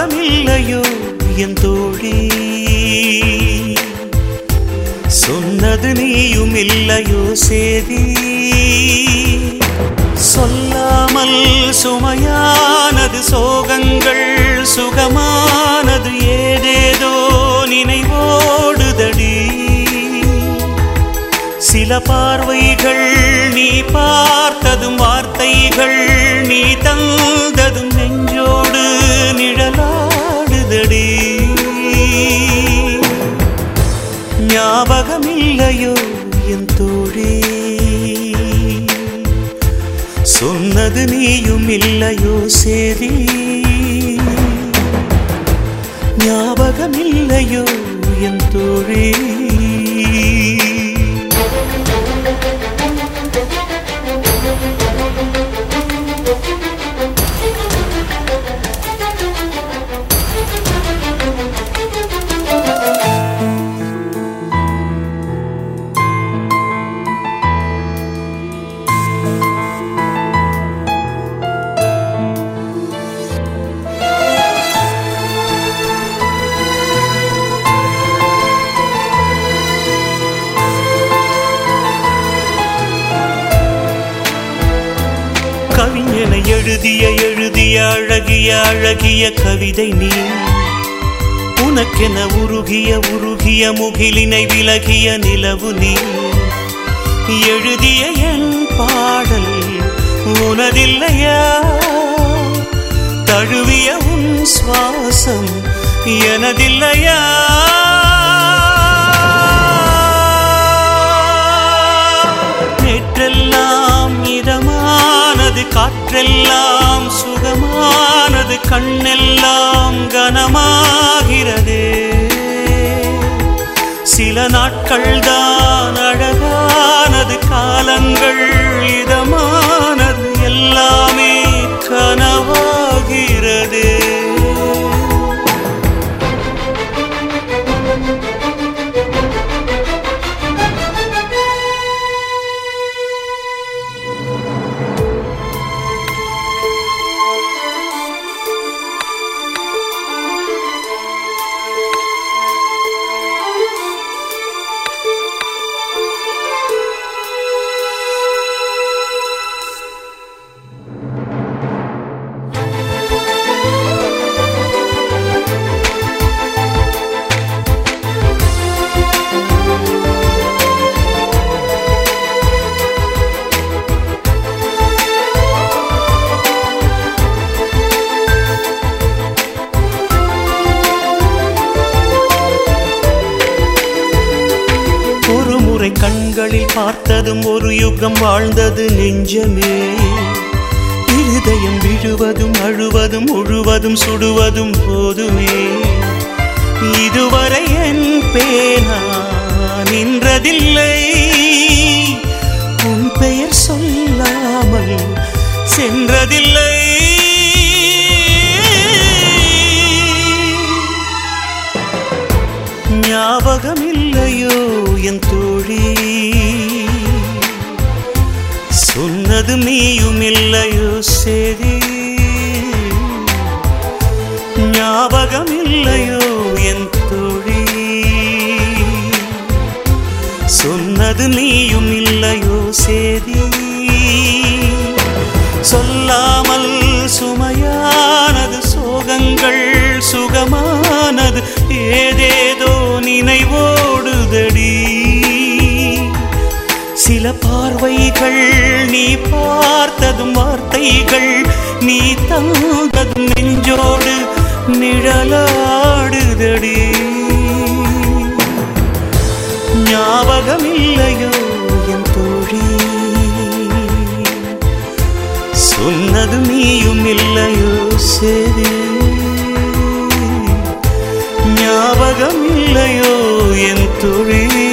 ஞாபகமில்லையோ என் தோழி சொன்னது நீயும் இல்லையோ சேதி சொல்லாமல் சுமையானது சோகங்கள் சுகமானது ஏதேதோ நினைவோடுதடி சில பார்வைகள் நீ பார்த்ததும் வார்த்தைகள் நீ தந்ததும் நெஞ்சோடு நிழலாடுதடி ஞாபகமில்லையோ என் தோழி சொன்னது நீயும் இல்லையோ சரி ஞாபகமில்லையோ என் தோழி கவிஞனை எழுதிய எழுதிய அழகிய அழகிய கவிதை நீ உனக்கென உருகிய உருகிய முகிலினை விலகிய நிலவு நீ எழுதிய என் பாடல் உனதில்லையா தழுவிய உன் சுவாசம் எனதில்லையா நேற்றெல்லாம் இதமானது காற்றெல்லாம் சுகமானது கண்ணெல்லாம் கனமாகிறதே சில நாட்கள் தான் அழகானது காலங்கள் இதமானது எல்லாமே கனவாகிறதே ஒரு முறை கண்களில் பார்த்ததும் ஒரு யுகம் வாழ்ந்தது நெஞ்சமே இருதயம் விழுவதும் அழுவதும் முழுவதும் சுடுவதும் போதுமே இதுவரை என் பேனா நின்றதில்லை உன் பெயர் சொல்லாமல் சென்றதில்லை ஞாபகமில்லையோ என் தோழி சொன்னது நீயும் இல்லையோ சரி ஞாபகமில்லையோ என் தோழி சொன்னது நீயும் இல்லையோ சேதி சொல்லாமல் சுமையானது சோகங்கள் சுகமானது ஏதேதோ நினைவோடுதடி சில பார்வைகள் நீ பார்த்ததும் வார்த்தைகள் நீ தந்ததும் நெஞ்சோடு நிழலாடுதடி ஞாபகமில்லையோ என் தோழி சொன்னது நீயும் இல்லையோ சரி ஞாபகம் இல்லையோ என் தொழில்